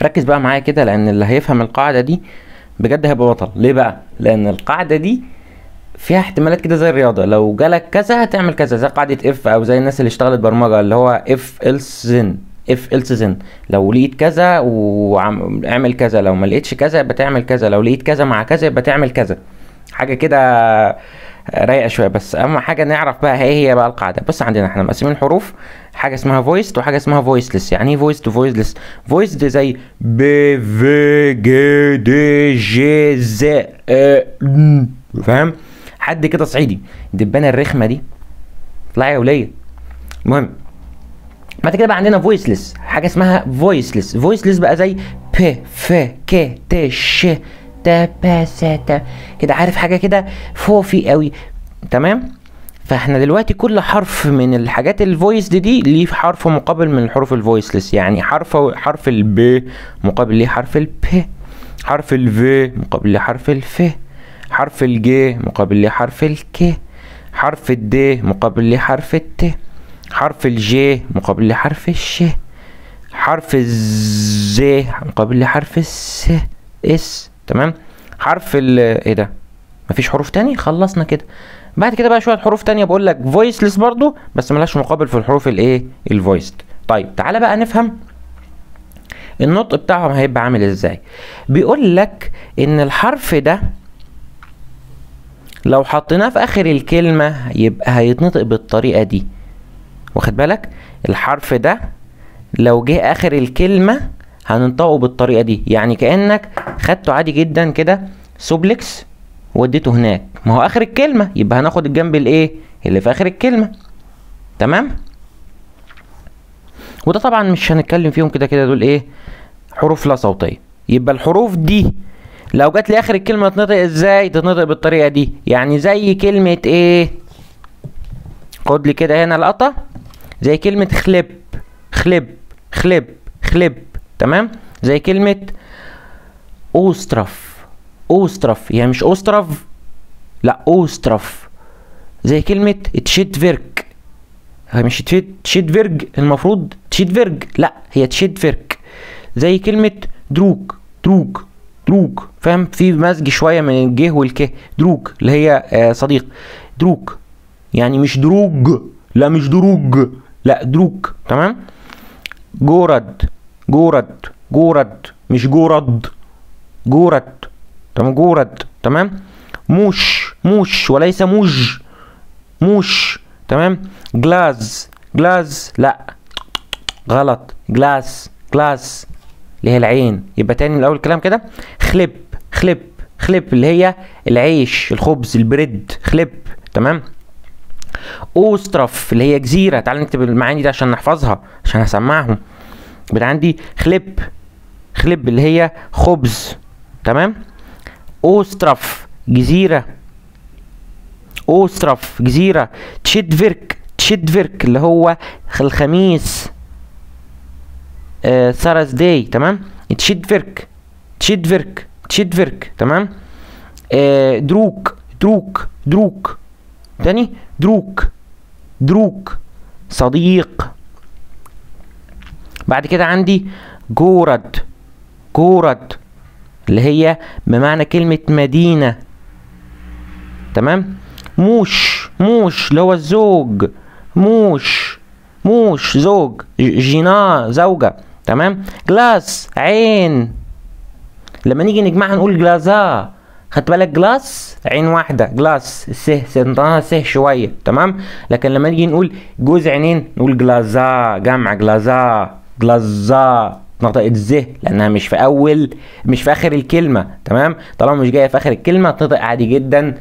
ركز بقى معايا كده لان اللي هيفهم القاعده دي بجد هيبقى بطل ليه بقى لان القاعده دي فيها احتمالات كده زي الرياضه لو جالك كذا هتعمل كذا زي قاعده اف او زي الناس اللي اشتغلت برمجه اللي هو اف الس زن اف الس زن لو لقيت كذا واعمل كذا لو ما لقيتش كذا يبقى تعمل كذا لو لقيت كذا مع كذا يبقى تعمل كذا حاجه كده رايقه شويه بس اهم حاجه نعرف بقى ايه هي بقى القاعده بص عندنا احنا مقسمين الحروف حاجه اسمها فويست وحاجه اسمها فويسلس يعني ايه فويست وفويسلس فويست زي ب ف ج د ج ز ا ن. فاهم حد كده صعيدي الدبانه الرخمه دي اطلعي يا وليه المهم بعد كده بقى عندنا فويسلس حاجه اسمها فويسلس فويسلس بقى زي ب ف ك ت ش ت ب س ت كده عارف حاجه كده فوفي قوي تمام فاحنا دلوقتي كل حرف من الحاجات الفويس دي, دي ليه حرف مقابل من الحروف الفويسلس يعني حرف حرف الب مقابل ليه حرف الب حرف الف مقابل ليه حرف الف حرف الج مقابل ليه حرف الك حرف الد مقابل ليه حرف الت حرف الج مقابل ليه حرف الش حرف الز مقابل ليه حرف الس اس تمام حرف ال ايه ده مفيش حروف تاني خلصنا كده بعد كده بقى شويه حروف تانية بقول لك فويسلس برضو بس ملهاش مقابل في الحروف الايه الفويست طيب تعالى بقى نفهم النطق بتاعهم هيبقى عامل ازاي بيقول لك ان الحرف ده لو حطيناه في اخر الكلمه يبقى هيتنطق بالطريقه دي واخد بالك الحرف ده لو جه اخر الكلمه هننطقه بالطريقه دي يعني كانك خدته عادي جدا كده سوبلكس وديته هناك ما هو اخر الكلمه يبقى هناخد الجنب الايه اللي في اخر الكلمه تمام وده طبعا مش هنتكلم فيهم كده كده دول ايه حروف لا صوتيه يبقى الحروف دي لو جت لاخر الكلمه تتنطق ازاي تتنطق بالطريقه دي يعني زي كلمه ايه خد لي كده هنا لقطه زي كلمه خلب خلب خلب خلب تمام زي كلمه اوسترف اوسترف يعني مش اوسترف لا اوسترف زي كلمة تشيدفيرك هي مش تشيدفيرج المفروض تشيدفيرج لا هي تشيدفيرك زي كلمة دروج دروج دروج فاهم في مزج شوية من الجه والك دروج اللي هي آه صديق دروج يعني مش دروج لا مش دروج لا دروج تمام جورد جورد جورد مش جورد جورد تمام جورد تمام موش موش وليس موج موش تمام جلاز جلاز لا غلط جلاس جلاس اللي هي العين يبقى تاني من الاول الكلام كده خلب خلب خلب اللي هي العيش الخبز البريد خلب تمام اوسترف اللي هي جزيره تعال نكتب المعاني دي عشان نحفظها عشان هسمعهم يبقى عندي خلب خلب اللي هي خبز تمام اوسترف جزيرة اوسترف جزيرة تشيدفيرك تشيدفيرك اللي هو الخميس آه سارس داي تمام تشيدفيرك تشيدفيرك تشيدفيرك تمام آه دروك دروك دروك تاني دروك دروك صديق بعد كده عندي جورد جورد اللي هي بمعنى كلمة مدينة تمام موش موش اللي هو الزوج موش موش زوج جينا زوجة تمام جلاس عين لما نيجي نجمعها نقول جلازا خدت بالك جلاس عين واحدة جلاس سه سنطقها سه شوية تمام لكن لما نيجي نقول جوز عينين نقول جلازا جمع جلازا جلازا نطقت ز لانها مش في اول مش في اخر الكلمه تمام طالما مش جايه في اخر الكلمه تنطق عادي جدا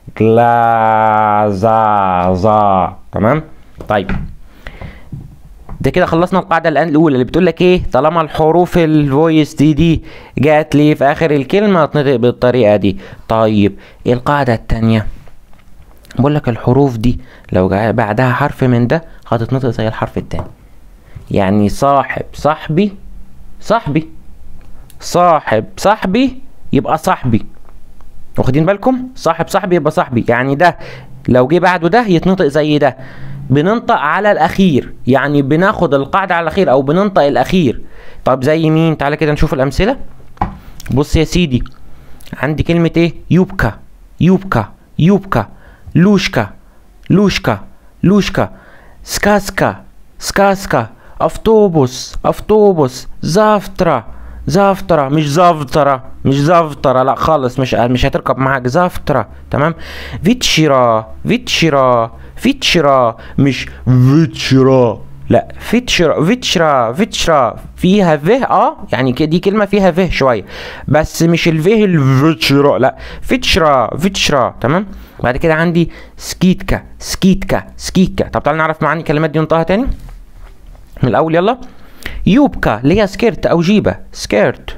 جلازا تمام طيب ده كده خلصنا القاعده الان الاولى اللي بتقول لك ايه طالما الحروف الفويس دي دي جات لي في اخر الكلمه تنطق بالطريقه دي طيب ايه القاعده الثانيه بقول لك الحروف دي لو بعدها حرف من ده هتتنطق زي الحرف التاني يعني صاحب صاحبي صاحبي صاحب صاحبي يبقى صاحبي واخدين بالكم صاحب صاحبي يبقى صاحبي يعني ده لو جه بعده ده يتنطق زي ده بننطق على الاخير يعني بناخد القاعده على الاخير او بننطق الاخير طب زي مين تعالى كده نشوف الامثله بص يا سيدي عندي كلمه ايه يوبكا يوبكا يوبكا لوشكا لوشكا لوشكا سكاسكا سكاسكا افتوبوس افتوبوس زافترا زافترا مش زافترا مش زافترا لا خالص مش مش هتركب معاك زافترا تمام فيتشرا فيتشرا فيتشرا مش فيتشرا لا فيتشرا فيتشرا فيتشرا فيها فيه اه يعني كده دي كلمه فيها فيه شويه بس مش الفيه الفيتشرا لا فيتشرا فيتشرا تمام بعد كده عندي سكيتكا سكيتكا سكيتكا طب تعالى نعرف معاني الكلمات دي ونطقها تاني من الاول يلا يوبكا اللي هي سكيرت او جيبه سكيرت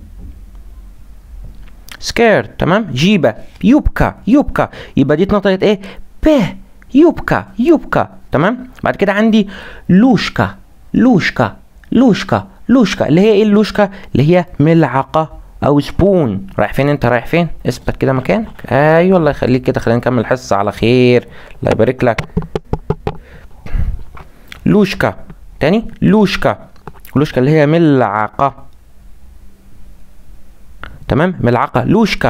سكيرت تمام جيبه يوبكا يوبكا يبقى دي اتنطقت ايه ب يوبكا يوبكا تمام بعد كده عندي لوشكا لوشكا لوشكا لوشكا اللي هي ايه اللوشكا اللي هي ملعقه او سبون رايح فين انت رايح فين اثبت كده مكانك ايوه الله يخليك كده خلينا نكمل الحصه على خير الله يبارك لك لوشكا تاني لوشكا لوشكا اللي هي ملعقة تمام ملعقة لوشكا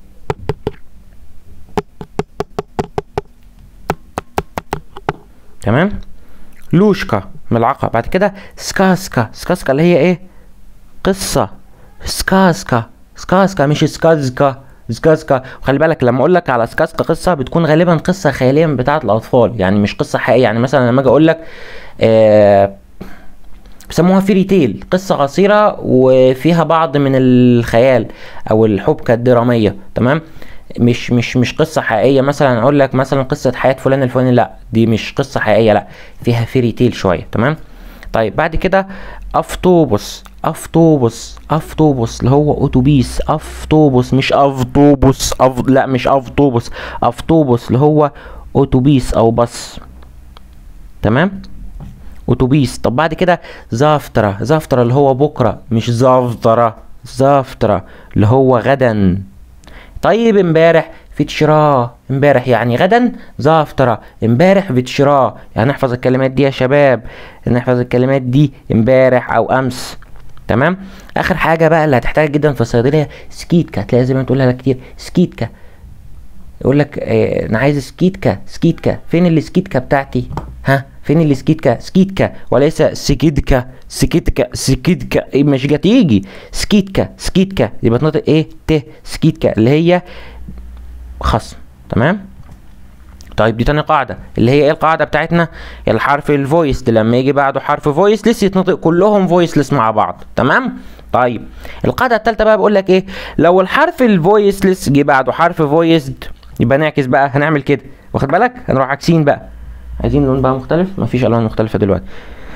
تمام لوشكا ملعقة بعد كده سكاسكا سكاسكا اللي هي ايه قصة سكاسكا سكاسكا مش سكازكا سكاسكا وخلي بالك لما اقول لك على سكاسكا قصه بتكون غالبا قصه خياليه بتاعه الاطفال يعني مش قصه حقيقيه يعني مثلا لما اجي اقول لك آه بيسموها فيري تيل قصة قصيرة وفيها بعض من الخيال او الحبكة الدرامية تمام مش مش مش قصة حقيقية مثلا اقول لك مثلا قصة حياة فلان الفلاني لا دي مش قصة حقيقية لا فيها فيري تيل شوية تمام طيب بعد كده افطوبوس افطوبوس افطوبوس اللي هو اتوبيس افطوبوس مش افطوبوس أف... لا مش افطوبوس افطوبوس اللي هو اتوبيس او باص تمام اتوبيس طب بعد كده زافترا زافترا اللي هو بكره مش زافترا زافترا اللي هو غدا طيب امبارح فيتشرا امبارح يعني غدا زافترا امبارح فيتشرا يعني نحفظ الكلمات دي يا شباب نحفظ الكلمات دي امبارح او امس تمام اخر حاجه بقى اللي هتحتاج جدا في الصيدليه سكيتكا هتلاقي لازم تقولها كتير سكيتكا يقول لك اه انا عايز سكيتكا سكيتكا فين السكيتكا بتاعتي ها فين السكيتكا سكيتكا وليس سكيتكا سكيتكا سكيتكا إيه مش هتيجي سكيتكا سكيتكا يبقى تنطق ايه ت سكيتكا اللي هي خصم تمام طيب دي تاني قاعدة اللي هي ايه القاعدة بتاعتنا الحرف الفويس لما يجي بعده حرف فويس لسه يتنطق كلهم فويسلس مع بعض تمام طيب القاعدة التالتة بقى بقول لك ايه لو الحرف الفويسلس جه بعده حرف فويسد يبقى نعكس بقى هنعمل كده واخد بالك هنروح عاكسين بقى عايزين لون بقى مختلف مفيش الوان مختلفة دلوقتي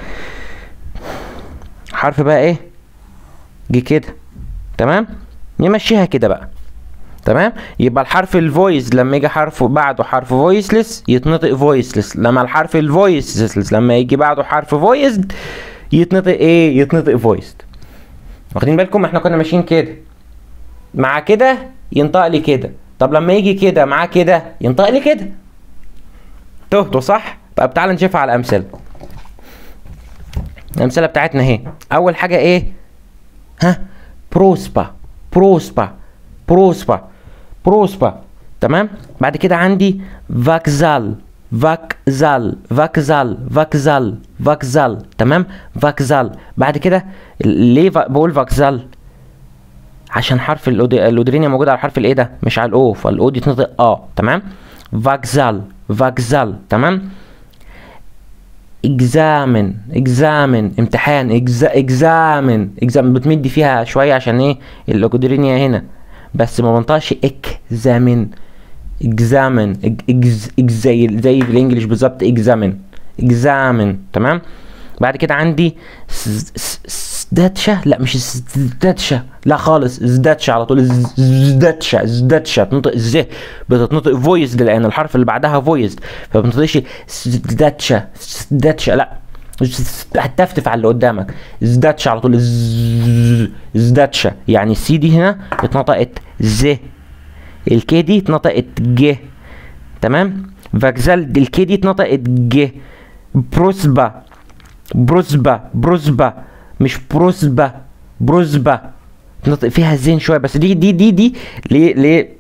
حرف بقى ايه جه كده تمام نمشيها كده بقى تمام يبقى الحرف الفويس لما يجي حرف بعده حرف فويسلس يتنطق فويسلس لما الحرف الفويسلس لما يجي بعده حرف فويسد يتنطق ايه يتنطق فويسد واخدين بالكم احنا كنا ماشيين كده مع كده ينطق لي كده طب لما يجي كده مع كده ينطق لي كده تهتوا صح طب تعال نشوفها على الامثله الامثله بتاعتنا اهي اول حاجه ايه ها بروسبا بروسبا بروسبا بروسبا تمام بعد كده عندي فاكزال فاكزال فاكزال فاكزال فاكزال تمام فاكزال بعد كده ليه بقول فاكزال عشان حرف اللودرينيا موجود على حرف الايه ده مش على الاو فالاو دي تنطق اه تمام فاكزال فاكزال تمام اكزامن اكزامن امتحان اكزامن اكزامن بتمدي فيها شويه عشان ايه اللوكودرينيا هنا بس ما بنطقش اكزامن اكزامن اكز زي زي بالانجلش بالظبط اكزامن اكزامن تمام بعد كده عندي زداتشا لا مش زداتشا لا خالص زداتشا على طول زداتشا زداتشا بتنطق ز بتتنطق فويس لان الحرف اللي بعدها فويس فما بتنطقش زداتشا زداتشا لا هتفتف على اللي قدامك زداتشا على طول زداتشا يعني السي دي هنا اتنطقت ز الكي دي اتنطقت ج تمام فاكزال الكي دي اتنطقت ج بروسبا بروسبا بروسبا مش بروسبا بروسبا نطق فيها زين شويه بس دي دي دي دي ليه ليه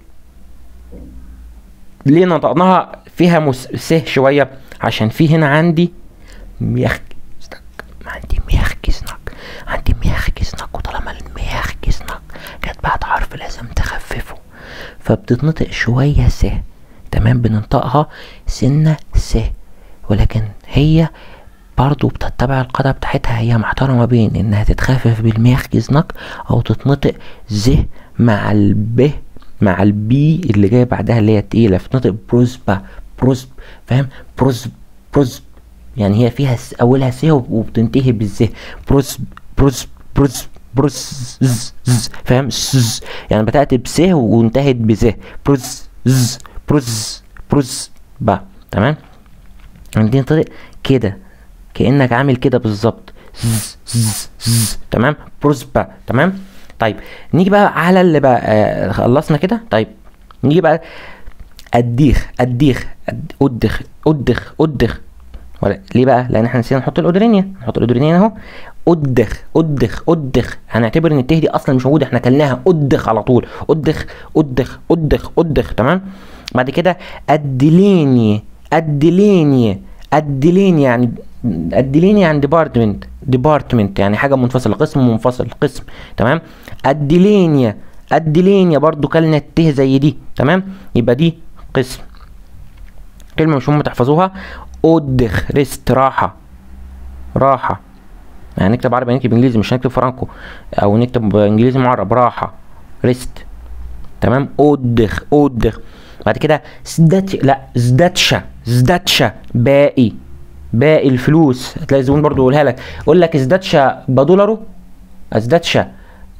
ليه نطقناها فيها مس س شويه عشان في هنا عندي ميخ عندي ميخ جسنك عندي ميخ جسنك وطالما الميخ جسنك جت بعد حرف لازم تخففه فبتتنطق شويه س تمام بننطقها سنه س ولكن هي برضو بتتبع القاعدة بتاعتها هي محتارة ما بين انها تتخفف بالميخ جزنك او تتنطق ز مع الب مع البي اللي جاي بعدها اللي هي تقيلة فتنطق بروسبا بروسب فاهم بروسب بروسب يعني هي فيها س اولها س وبتنتهي بالز بروسب بروسب بروسب بروس ز ز فاهم ز يعني بدأت بس وانتهت بز بروس ز بروس بروس با تمام عندنا طريق كده كانك عامل كده بالظبط زز زز زز تمام بروسبا تمام طيب نيجي بقى على اللي بقى آه خلصنا كده طيب نيجي بقى الديخ الديخ أد- ادخ ادخ ادخ ولا ليه بقى لان احنا نسينا نحط الاودرينيا نحط الاودرينيا اهو ادخ ادخ ادخ هنعتبر ان الته دي اصلا مش موجوده احنا كلناها ادخ على طول ادخ ادخ ادخ ادخ تمام بعد كده ادليني ادليني ادليني يعني ادليني يعني ديبارتمنت ديبارتمنت يعني حاجه منفصله قسم منفصل قسم تمام ادلينيا ادلينيا برضو كلمه الته زي دي تمام يبقى دي قسم كلمه مش مهم تحفظوها ادخ ريست راحه راحه يعني نكتب عربي نكتب انجليزي مش هنكتب فرانكو او نكتب انجليزي معرب راحه ريست تمام ادخ ادخ بعد كده زدت لا زدتشا زدتشا باقي باقي الفلوس هتلاقي الزبون برضو يقولها لك يقول لك ازدادشا بدولارو ازدادشا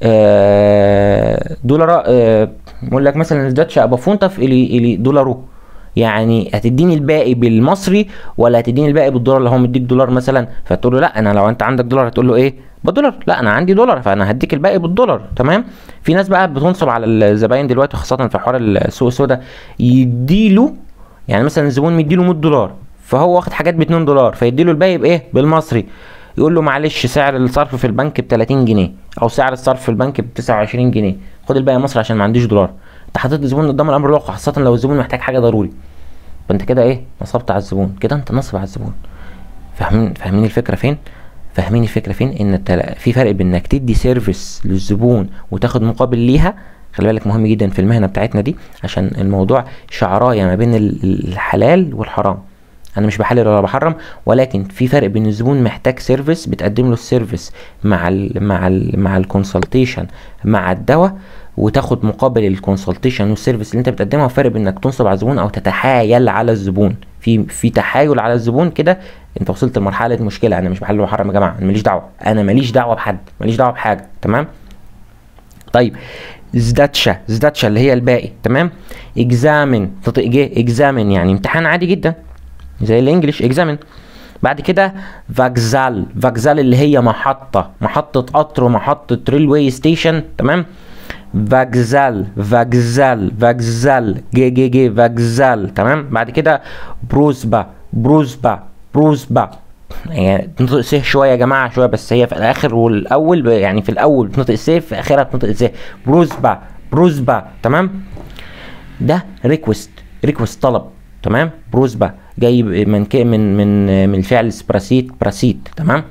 آه دولار آه يقول لك مثلا ازدادشا بفونتف الي الي دولارو يعني هتديني الباقي بالمصري ولا هتديني الباقي بالدولار اللي هو مديك دولار مثلا فتقول له لا انا لو انت عندك دولار هتقول له ايه بالدولار لا انا عندي دولار فانا هديك الباقي بالدولار تمام في ناس بقى بتنصب على الزباين دلوقتي خاصه في حوار السوق السوداء يديله يعني مثلا الزبون مديله 100 دولار فهو واخد حاجات ب 2 دولار فيديله الباقي بايه بالمصري يقول له معلش سعر الصرف في البنك ب 30 جنيه او سعر الصرف في البنك ب 29 جنيه خد الباقي مصري عشان ما عنديش دولار انت حطيت الزبون قدام الامر الواقع خاصه لو الزبون محتاج حاجه ضروري فانت كده ايه نصبت على الزبون كده انت نصب على الزبون فاهمين فاهمين الفكره فين فاهمين الفكره فين ان التل... في فرق بين انك تدي سيرفيس للزبون وتاخد مقابل ليها خلي بالك مهم جدا في المهنه بتاعتنا دي عشان الموضوع شعرايه ما بين ال- الحلال والحرام انا مش بحلل ولا بحرم ولكن في فرق بين الزبون محتاج سيرفيس بتقدم له السيرفيس مع ال مع ال مع الكونسلتيشن مع الدواء وتاخد مقابل الكونسلتيشن والسيرفيس اللي انت بتقدمها فرق بين انك تنصب على الزبون او تتحايل على الزبون في في تحايل على الزبون كده انت وصلت لمرحله مشكله انا مش بحلل وبحرم يا جماعه انا ماليش دعوه انا ماليش دعوه بحد ماليش دعوه بحاجه تمام طيب زداتشا زداتشا اللي هي الباقي تمام اكزامن تطق جه اكزامن يعني امتحان عادي جدا زي الانجليش اكزامن بعد كده فاكزال فاكزال اللي هي محطة محطة قطر ومحطة ريلوي ستيشن تمام فاكزال فاكزال فاكزال جي جي جي فاكزال تمام بعد كده بروسبا بروسبا بروسبا يعني بتنطق س شويه يا جماعه شويه بس هي في الاخر والاول ب- يعني في الاول بتنطق س في اخرها بتنطق س بروسبا بروسبا تمام ده ريكوست ريكوست طلب تمام بروسبا جاي من ك- من من من الفعل سبراسيت براسيت تمام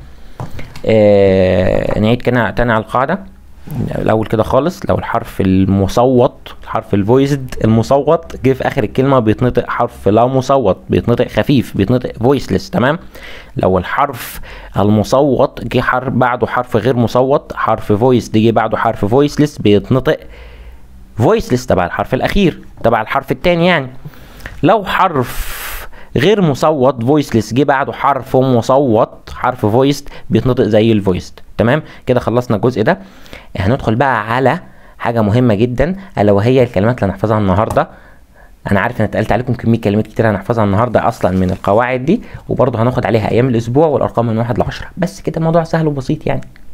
آه نعيد كده تاني على القاعده الاول كده خالص لو الحرف المصوت الحرف الفويسد المصوت جه في اخر الكلمه بيتنطق حرف لا مصوت بيتنطق خفيف بيتنطق فويسلس تمام لو الحرف المصوت جه حرف بعده حرف غير مصوت حرف فويس جه بعده حرف فويسلس بيتنطق فويسلس تبع الحرف الاخير تبع الحرف الثاني يعني لو حرف غير مصوت فويسلس جه بعده حرف مصوت حرف فويست بيتنطق زي الفويست تمام كده خلصنا الجزء ده هندخل بقى على حاجه مهمه جدا الا وهي الكلمات اللي هنحفظها النهارده انا عارف ان اتقلت عليكم كميه كلمات كتير هنحفظها النهارده اصلا من القواعد دي وبرضه هناخد عليها ايام الاسبوع والارقام من واحد لعشرة بس كده الموضوع سهل وبسيط يعني